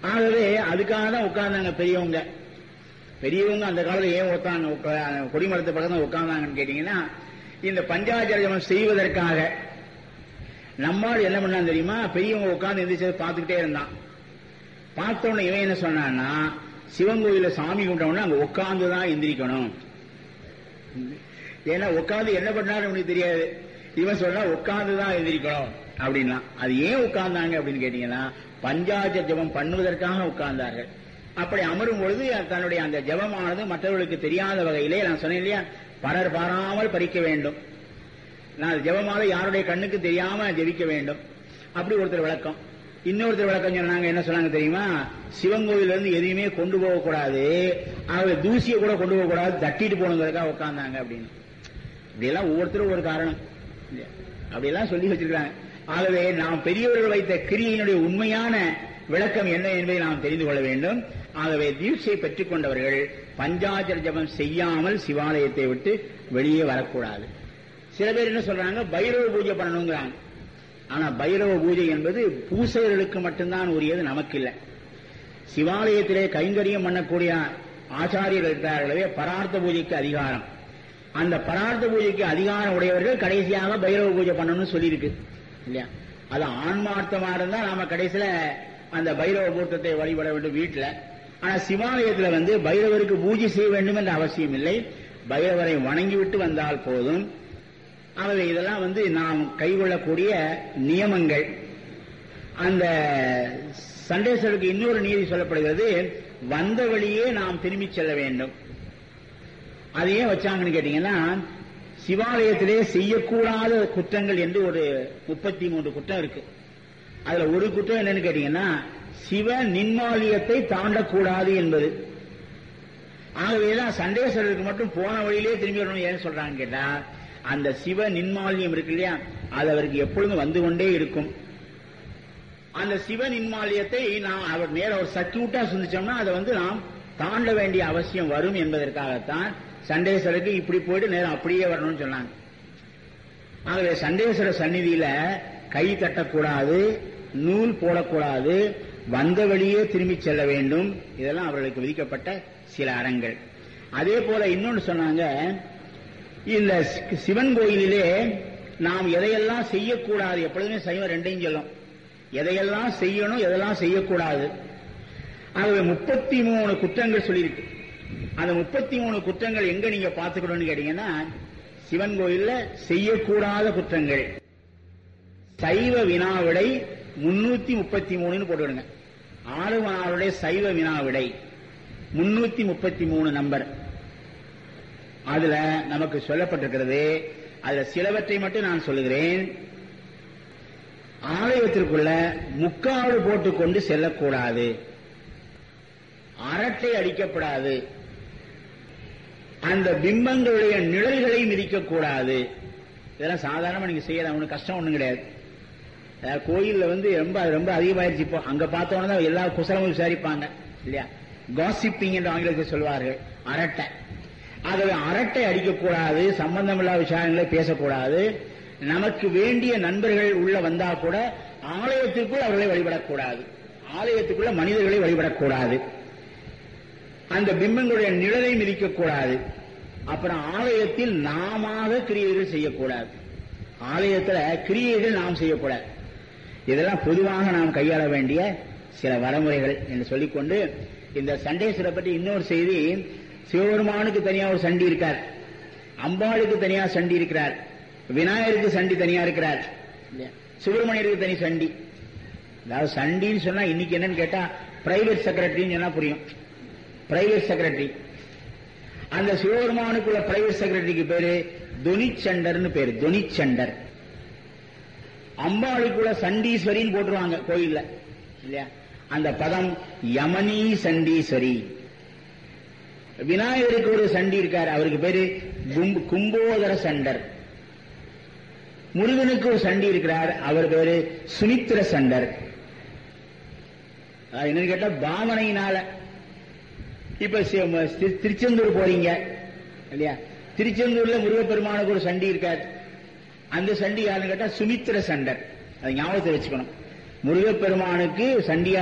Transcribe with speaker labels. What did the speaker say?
Speaker 1: ஆகவே அதுக்காக தான் உட்கார்ந்தாங்க பெரியவங்க பெரியவங்க அந்த காலத்துல ஏன் உட்காந்து உட்கா- கொடிமரத்து பக்கத்துல உட்கார்ந்தாங்கன்னு கேட்டீங்கன்னா இந்த பஞ்சாச்சரியம் செய்வதற்காக நம்மால் என்ன பண்ணான் தெரியுமா பெரியவங்க உட்கார்ந்து எந்திரிச்சதை பார்த்துக்கிட்டே இருந்தான் பார்த்த உடனே இவன் என்ன சொன்னான்னா சிவன் கோயில சாமி கும்பிட்டவொடனே அங்க உட்கார்ந்து தான் எந்திரிக்கணும் ஏன்னா உட்கார்ந்து என்ன பண்ணாரு உனக்கு தெரியாது இவன் சொன்னா உட்கார்ந்து தான் எந்திரிக்கணும் அப்படின்னா அது ஏன் உட்கார்ந்தாங்க அப்படின்னு கேட்டீங்கன்னா பஞ்சாஜ ஜபம் பண்ணுவதற்காக உட்கார்ந்தார்கள் அப்படி அமரும் பொழுது தன்னுடைய அந்த ஜபமானது மற்றவர்களுக்கு தெரியாத வகையிலே நான் சொன்னேன் இல்லையா பலர் பாராமல் பறிக்க வேண்டும் நான் ஜெபமாலை யாருடைய கண்ணுக்கு தெரியாம ஜெபிக்க வேண்டும் அப்படி ஒருத்தர் விளக்கம் இன்னொருத்தர் விளக்கம் சொன்னாங்க என்ன சொன்னாங்க தெரியுமா சிவன் கோயில்ல இருந்து எதையுமே கொண்டு போக கூடாது ஆகவே தூசியை கூட கொண்டு போக கூடாது தட்டிட்டு போகணுங்கிறதுக்காக உட்கார்ந்தாங்க அப்படின்னு இப்படியெல்லாம் ஒவ்வொருத்தரும் ஒரு காரணம் இல்லையா? அப்படியெல்லாம் சொல்லி வச்சிருக்காங்க ஆகவே நாம் பெரியவர்கள் வைத்த கிரியையினுடைய உண்மையான விளக்கம் என்ன என்பதை நாம் தெரிந்து கொள்ள வேண்டும் ஆகவே தீட்சை பெற்றுக் கொண்டவர்கள் பஞ்சாச்சர ஜபம் செய்யாமல் சிவாலயத்தை விட்டு வெளியே வரக்கூடாது சில பேர் என்ன சொல்றாங்க பைரவ பூஜை பண்ணணுங்கிறாங்க ஆனா பைரவ பூஜை என்பது பூசகர்களுக்கு மட்டும்தான் உரியது நமக்கு இல்லை சிவாலயத்திலே கைங்கரியம் பண்ணக்கூடிய ஆச்சாரியர்கள் இருக்கிறார்களே பரார்த்த பூஜைக்கு அதிகாரம் அந்த பரார்த்த பூஜைக்கு அதிகாரம் உடையவர்கள் கடைசியாக பைரவ பூஜை பண்ணணும்னு சொல்லியிருக்கு இல்லையா அது ஆன்மார்த்தமா இருந்தா நாம கடைசியில அந்த பைரவ மூர்த்தத்தை வழிபட வேண்டும் வீட்டுல ஆனா சிவாலயத்துல வந்து பைரவருக்கு பூஜை செய்ய வேண்டும் என்ற அவசியம் இல்லை பைரவரை வணங்கிவிட்டு வந்தால் போதும் ஆகவே இதெல்லாம் வந்து நாம் கைகொள்ளக்கூடிய நியமங்கள் அந்த சண்டேஸ்வருக்கு இன்னொரு நீதி சொல்லப்படுகிறது வந்த வழியே நாம் திரும்பி செல்ல வேண்டும் அது ஏன் வச்சாங்கன்னு கேட்டீங்கன்னா சிவாலயத்திலே செய்யக்கூடாத குற்றங்கள் என்று ஒரு முப்பத்தி மூன்று குற்றம் இருக்கு அதுல ஒரு குற்றம் என்னன்னு கேட்டீங்கன்னா சிவ நின்மாலியத்தை தாண்டக்கூடாது என்பது ஆகவேதான் சண்டேஸ்வரருக்கு மட்டும் போன வழியிலே திரும்பி வரணும் ஏன் சொல்றாங்க கேட்டா அந்த சிவ நின்மாலியம் இருக்கு இல்லையா அது அவருக்கு எப்பொழுதும் வந்து கொண்டே இருக்கும் அந்த சிவ நின்மாலியத்தை நாம் அவர் நேர ஒரு சர்க்கியூட்டா சிந்திச்சோம்னா அதை வந்து நாம் தாண்ட வேண்டிய அவசியம் வரும் என்பதற்காகத்தான் சண்டேஸ்வருக்கு இப்படி போயிட்டு நேரம் அப்படியே வரணும்னு சொன்னாங்க ஆகவே சண்டேஸ்வர சந்நிதியில கை தட்டக்கூடாது நூல் போடக்கூடாது வந்த வழியே திரும்பி செல்ல வேண்டும் இதெல்லாம் அவர்களுக்கு விதிக்கப்பட்ட சில அறங்கள் அதே போல இன்னொன்னு சொன்னாங்க இந்த சி- சிவன் கோயிலிலே நாம் எதையெல்லாம் செய்யக்கூடாது எப்பொழுதுமே சைவம் ரெண்டையும் சொல்லும் எதையெல்லாம் செய்யணும் எதெல்லாம் செய்யக்கூடாது ஆகவே முப்பத்தி மூணு குற்றங்கள் சொல்லியிருக்கு அந்த முப்பத்தி மூணு குற்றங்கள் எங்க நீங்க பார்த்துக்கணும்னு கேட்டீங்கன்னா சிவன் கோயில்ல செய்யக்கூடாத குற்றங்கள் சைவ வினாவிடை முன்னூத்தி முப்பத்தி மூணுன்னு போட்டுவிடுங்க ஆளுவனாருடைய சைவ வினாவிடை முன்னூத்தி முப்பத்தி மூணு நம்பர் அதுல நமக்கு சொல்லப்பட்டிருக்கிறது அதுல சிலவற்றை மட்டும் நான் சொல்லுகிறேன் ஆலயத்திற்குள்ள முக்காடு போட்டுக்கொண்டு செல்லக்கூடாது அரட்டை அடிக்கப்படாது அந்த பிம்பங்களுடைய நிழல்களை மிதிக்கக்கூடாது இதெல்லாம் சாதாரணமா நீங்க செய்யலாம் ஒன்றும் கஷ்டம் ஒண்ணும் கிடையாது அதாவது கோயில்ல வந்து ரொம்ப ரொம்ப அதிகமாயிருச்சு இப்போ அங்க பார்த்தோன்னா தான் எல்லா குசலமும் விசாரிப்பாங்க இல்லையா காசிப்பிங் என்று ஆங்கிலத்தில் சொல்வார்கள் அரட்டை ஆகவே அரட்டை அடிக்கக்கூடாது சம்பந்தமில்லா விஷயங்களை பேசக்கூடாது நமக்கு வேண்டிய நண்பர்கள் உள்ள வந்தா கூட ஆலயத்திற்குள் அவர்களை வழிபடக்கூடாது ஆலயத்துக்குள்ள மனிதர்களை வழிபடக்கூடாது அந்த பிம்பங்களுடைய நிழலை மிதிக்கக்கூடாது அப்புறம் ஆலயத்தில் நாமாக கிரியைகள் செய்யக்கூடாது ஆலயத்துல கிரியைகள் நாம் செய்யக்கூடாது இதெல்லாம் பொதுவாக நாம் கையாள வேண்டிய சில வரமுறைகள் என்று சொல்லிக்கொண்டு இந்த சண்டேஸ்வரை பற்றி இன்னொரு செய்தி சிவபெருமானுக்கு தனியா ஒரு சண்டி இருக்கார் அம்பாளுக்கு தனியா சண்டி இருக்கிறார் விநாயகருக்கு சண்டி தனியா இருக்கிறார் இல்லையா? சுப்பிரமணியருக்கு தனி சண்டி அதாவது சண்டின்னு சொன்னா இன்னைக்கு என்னன்னு கேட்டா பிரைவேட் செக்ரட்டரின்னு சொன்னா புரியும் பிரைவேட் செக்ரட்டரி அந்த சிவபெருமானுக்குள்ள பிரைவேட் செக்ரட்டரிக்கு பேரு துனிச்சண்டர்னு பேரு துனிச்சண்டர் அம்பாளுக்குள்ள சண்டீஸ்வரின்னு போட்டுருவாங்க கோயில்ல இல்லையா அந்த பதம் யமனி சண்டீஸ்வரி விநாயகருக்கு ஒரு சண்டி இருக்கார் அவருக்கு பேரு கும்ப- கும்போதர சண்டர் முருகனுக்கு ஒரு சண்டி இருக்கிறார் அவர் பேரு சுமித்திர சண்டர் அதாவது என்னன்னு கேட்டா பாவனையினால இப்ப சி- ம- தி- திருச்செந்தூர் போறீங்க இல்லையா திருச்செந்தூர்ல முருகப்பெருமானுக்கு ஒரு சண்டி இருக்கார் அந்த சண்டி யாருன்னு கேட்டா சுமித்திர சண்டர் அதை ஞாபகத்தை வச்சுக்கணும் முருகப்பெருமானுக்கு சண்டியா